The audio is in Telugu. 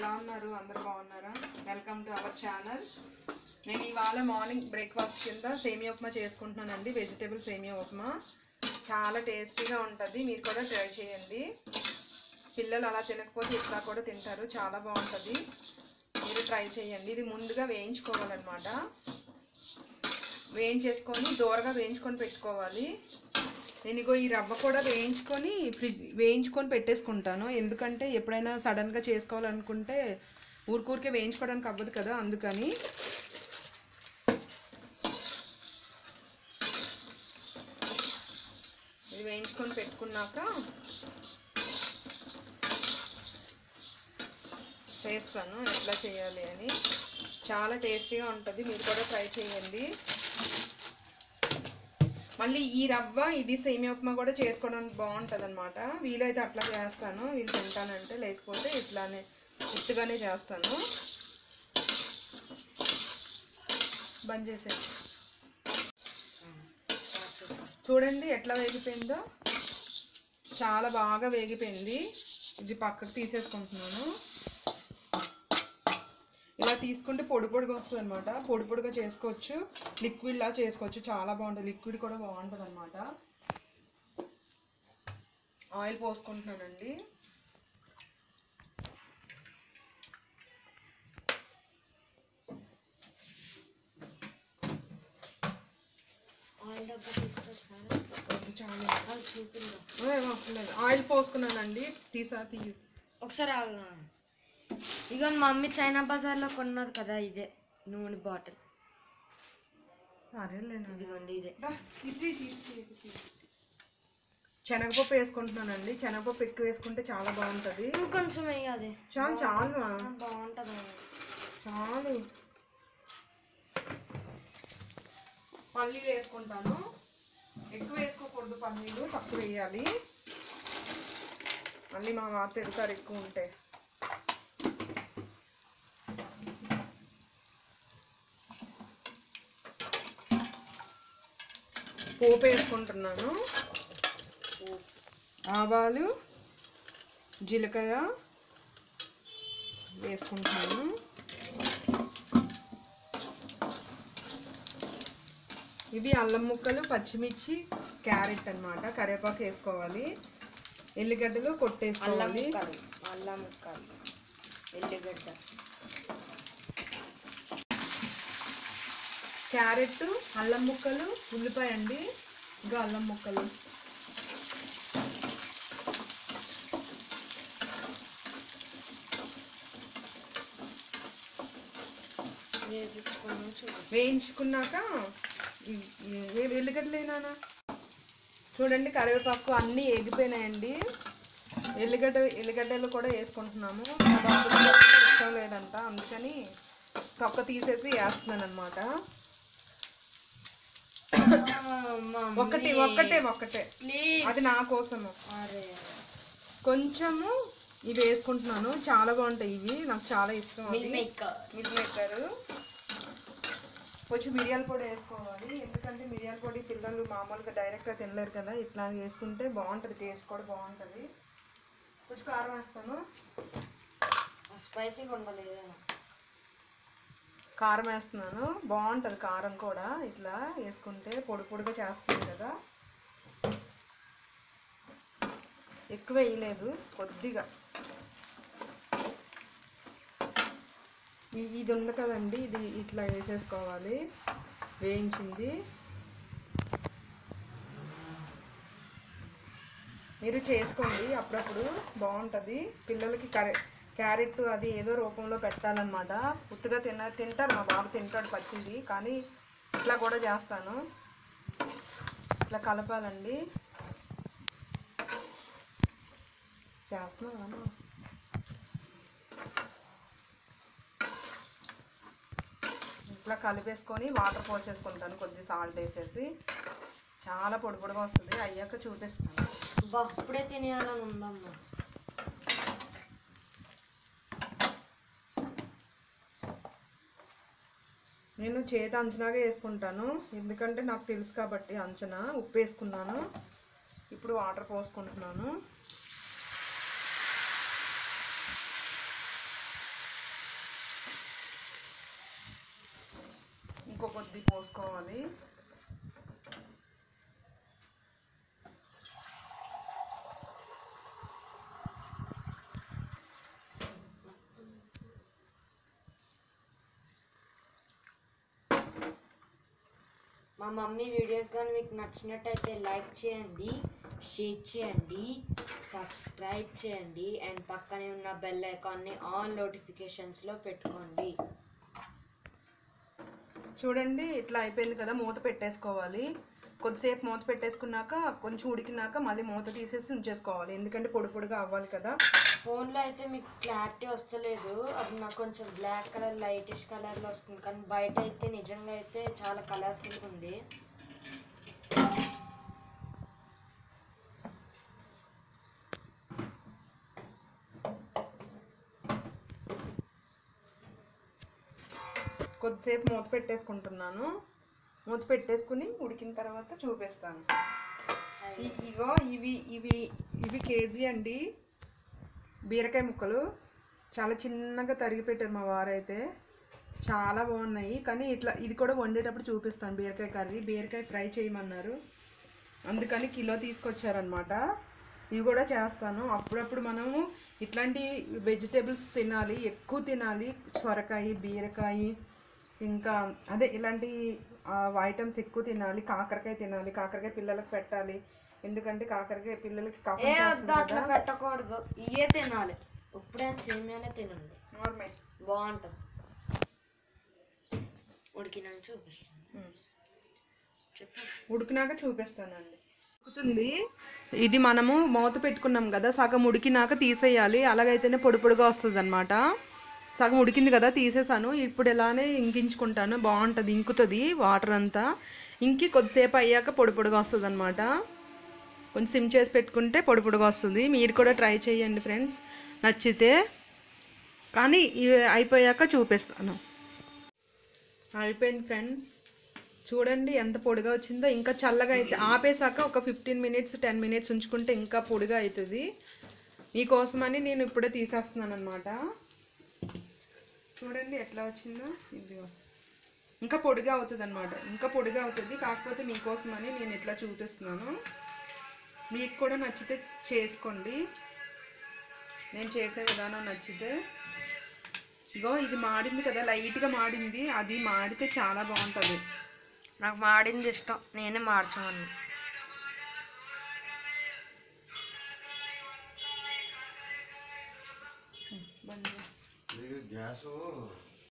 ఎలా ఉన్నారు అందరు బాగున్నారా వెల్కమ్ టు అవర్ ఛానల్ నేను ఇవాళ మార్నింగ్ బ్రేక్ఫాస్ట్ కింద సేమియా ఉప్మా చేసుకుంటున్నానండి వెజిటేబుల్ సేమియా ఉప్మా చాలా టేస్టీగా ఉంటుంది మీరు కూడా ట్రై చేయండి పిల్లలు అలా తినకపోతే ఇట్లా కూడా తింటారు చాలా బాగుంటుంది మీరు ట్రై చేయండి ఇది ముందుగా వేయించుకోవాలన్నమాట వేయించేసుకొని దూరగా వేయించుకొని పెట్టుకోవాలి నేను ఇగో ఈ రవ్వ కూడా వేయించుకొని ఫ్రిడ్జ్ వేయించుకొని పెట్టేసుకుంటాను ఎందుకంటే ఎప్పుడైనా సడన్గా చేసుకోవాలనుకుంటే ఊరికూరికే వేయించుకోవడానికి అవ్వదు కదా అందుకని ఇది వేయించుకొని పెట్టుకున్నాక చేస్తాను ఎట్లా చేయాలి అని చాలా టేస్టీగా ఉంటుంది మీరు కూడా ట్రై చేయండి మళ్ళీ ఈ రవ్వ ఇది సేమియా ఉప్మా కూడా చేసుకోవడానికి బాగుంటుంది అనమాట వీలైతే అట్లా చేస్తాను వీళ్ళు తింటానంటే లేకపోతే ఇట్లానే ఉత్తుగానే చేస్తాను బంద్ చేసాను చూడండి ఎట్లా వేగిపోయిందో చాలా బాగా వేగిపోయింది ఇది పక్కకు తీసేసుకుంటున్నాను ఇలా తీసుకుంటే పొడి పొడిగా వస్తుంది అనమాట పొడి పొడిగా చేసుకోవచ్చు లిక్విడ్ లా చేసుకోవచ్చు చాలా బాగుంటుంది లిక్విడ్ కూడా బాగుంటుంది అనమాట ఆయిల్ పోసుకుంటున్నానండి ఆయిల్ డబ్బా తీసుకొచ్చారు వద్దు, చాలు అది చూపిందా ఏ, అక్కర్లేదు. ఆయిల్ పోసుకున్నానండి తీసా తీయు ఒకసారి ఆగా ఇక మమ్మీ చైనా బజార్లో కొన్నది కదా ఇదే నూనె బాటిల్ సరేలేనండి ఇదిగోండి ఇదే శనగపప్పు వేసుకుంటున్నానండి శనగపప్పు ఎక్కువ వేసుకుంటే చాలా బాగుంటుంది ఇంకొంచెం వేయాలి చాలు చాలు మా. బాగుంటుంది చాలు పల్లీలు వేసుకుంటాను ఎక్కువ వేసుకోకూడదు పల్లీలు తక్కువ వేయాలి మళ్ళీ మా వారు తిడతారు ఎక్కువ ఉంటే పోపు వేసుకుంటున్నాను ఆవాలు జీలకర్ర వేసుకుంటున్నాను ఇవి అల్లం ముక్కలు పచ్చిమిర్చి క్యారెట్ అన్నమాట కరివేపాకు వేసుకోవాలి ఎల్లిగడ్డలు అల్లం కొట్టేసుకోవాలి ముక్కలు అల్లం ముక్కలు ఎల్లిగడ్డ క్యారెట్ అల్లం ముక్కలు ఉల్లిపాయ అండి ఇంకా అల్లం ముక్కలు వేపించుకొని చూపిస్తాను వేయించుకున్నాక ఈ- ఈ- ఏ ఎల్లిగడ్డలు వేనానా చూడండి కరివేపాకు అన్నీ ఎగిపోయినాయండి ఎల్లిగడ్డ ఎల్లిగడ్డలు కూడా వేసుకుంటున్నాము మా బాబుకి ఇష్టం లేదంట అందుకని తొక్క తీసేసి వేస్తున్నాను అనమాట ఒక్కటి ఒక్కటే ఒక్కటే ప్లీజ్ అది నా కోసము అరే కొంచెము ఇవి వేసుకుంటున్నాను చాలా బాగుంటాయి ఇవి నాకు చాలా ఇష్టం మిల్ అవి మేకర్ మిల్ మేకర్ కొంచెం మిరియాల పొడి వేసుకోవాలి ఎందుకంటే మిరియాల పొడి పిల్లలు మామూలుగా డైరెక్ట్గా తినలేరు కదా ఇట్లా వేసుకుంటే బాగుంటుంది టేస్ట్ కూడా బాగుంటుంది కొంచెం కారం వేస్తాను స్పైసీగా ఉండలేదు కారం వేస్తున్నాను బాగుంటుంది కారం కూడా ఇట్లా వేసుకుంటే పొడి పొడిగా చేస్తుంది కదా ఎక్కువ వేయలేదు కొద్దిగా ఇ- ఇది ఉంది కదండి ఇది ఇట్లా వేసేసుకోవాలి వేయించింది మీరు చేసుకోండి అప్పుడప్పుడు బాగుంటుంది పిల్లలకి కరె క్యారెట్ అది ఏదో రూపంలో పెట్టాలన్నమాట ఉత్తుగా తిన తింటారు మా బాబు తింటాడు పచ్చిది కానీ ఇట్లా కూడా చేస్తాను ఇట్లా కలపాలండి చేస్తున్నాను ఇట్లా కలిపేసుకొని వాటర్ పోసేసుకుంటాను కొద్ది సాల్ట్ వేసేసి చాలా పొడి పొడిగా వస్తుంది అయ్యాక చూపిస్తాను బా ఇప్పుడే తినేయాలని ఉందమ్మా నేను చేతి అంచనాగా వేసుకుంటాను ఎందుకంటే నాకు తెలుసు కాబట్టి అంచనా ఉప్పు వేసుకున్నాను ఇప్పుడు వాటర్ పోసుకుంటున్నాను ఎక్కువ కొద్ది పోసుకోవాలి మా మమ్మీ వీడియోస్ కానీ మీకు నచ్చినట్టయితే లైక్ చేయండి షేర్ చేయండి సబ్స్క్రైబ్ చేయండి అండ్ పక్కనే ఉన్న బెల్ ఐకాన్ని ఆన్ నోటిఫికేషన్స్లో పెట్టుకోండి చూడండి ఇట్లా అయిపోయింది కదా మూత పెట్టేసుకోవాలి కొద్దిసేపు మూత పెట్టేసుకున్నాక కొంచెం ఉడికినాక మళ్ళీ మూత తీసేసి ఉంచేసుకోవాలి ఎందుకంటే పొడి పొడిగా అవ్వాలి కదా ఫోన్లో అయితే మీకు క్లారిటీ వస్తలేదు అది నాకు కొంచెం బ్లాక్ కలర్ లైటిష్ కలర్లో వస్తుంది కానీ బయట అయితే నిజంగా అయితే చాలా కలర్ఫుల్గా ఉంది కొద్దిసేపు మూత పెట్టేసుకుంటున్నాను మూత పెట్టేసుకుని ఉడికిన తర్వాత చూపిస్తాను ఇ- ఇగో ఇవి ఇవి ఇవి కేజీ అండి బీరకాయ ముక్కలు చాలా చిన్నగా తరిగి పెట్టారు మా వారైతే చాలా బాగున్నాయి కానీ ఇట్లా ఇది కూడా వండేటప్పుడు చూపిస్తాను బీరకాయ కర్రీ బీరకాయ ఫ్రై చేయమన్నారు అందుకని కిలో తీసుకొచ్చారనమాట ఇవి కూడా చేస్తాను అప్పుడప్పుడు మనము ఇట్లాంటి వెజిటేబుల్స్ తినాలి ఎక్కువ తినాలి సొరకాయ బీరకాయ ఇంకా అదే ఇలాంటి ఐటమ్స్ ఎక్కువ తినాలి కాకరకాయ తినాలి కాకరకాయ పిల్లలకు పెట్టాలి ఎందుకంటే కాకరకాయ పిల్లలకి ఏ కఫం వద్దు చేస్తుంది అట్లా కదా పెట్టకూడదు ఇవే తినాలి ఇప్పుడైనా సేమియానే తినండి నార్మల్ బాగుంటుంది ఉడికినాక చూపిస్తాను చెప్పు ఉడికినాక చూపిస్తానండి ఉడుకుతుంది ఇది మనము మూత పెట్టుకున్నాం కదా సగం ఉడికినాక తీసేయాలి అలాగైతేనే పొడి పొడిగా వస్తుంది అనమాట సగం ఉడికింది కదా తీసేసాను ఇప్పుడు ఇలానే ఇంకించుకుంటాను బాగుంటుంది ఇంకుతుంది వాటర్ అంతా ఇంకి కొద్దిసేపు అయ్యాక పొడి పొడిగా వస్తుంది అనమాట కొంచెం సిమ్ చేసి పెట్టుకుంటే పొడి పొడిగా వస్తుంది మీరు కూడా ట్రై చేయండి ఫ్రెండ్స్ నచ్చితే కానీ ఇవి అయిపోయాక చూపిస్తాను అయిపోయింది ఫ్రెండ్స్ చూడండి ఎంత పొడిగా వచ్చిందో ఇంకా చల్లగా అయితే ఆపేసాక ఒక ఫిఫ్టీన్ మినిట్స్ టెన్ మినిట్స్ ఉంచుకుంటే ఇంకా పొడిగా అవుతుంది మీకోసమని నేను ఇప్పుడే తీసేస్తున్నాను అనమాట చూడండి ఎట్లా వచ్చిందో ఇదిగో ఇంకా పొడిగా అవుతుంది అనమాట ఇంకా పొడిగా అవుతుంది కాకపోతే మీకోసమని నేను ఇట్లా చూపిస్తున్నాను మీకు కూడా నచ్చితే చేసుకోండి నేను చేసే విధానం నచ్చితే ఇగో ఇది మాడింది కదా లైట్గా మాడింది అది మాడితే చాలా బాగుంటుంది నాకు మాడింది ఇష్టం నేనే మార్చమని గ్యాసు